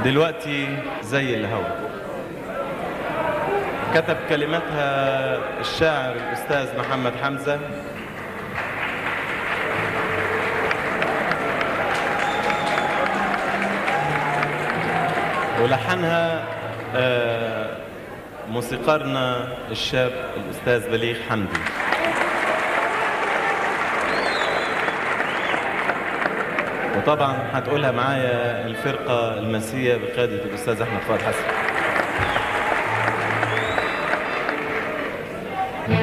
دلوقتي زي الهوى كتب كلماتها الشاعر الأستاذ محمد حمزة ولحنها آه، موسيقارنا الشاب الأستاذ بليغ حمدي وطبعا هتقولها معايا الفرقة المسية بقيادة الأستاذ أحمد فؤاد حسن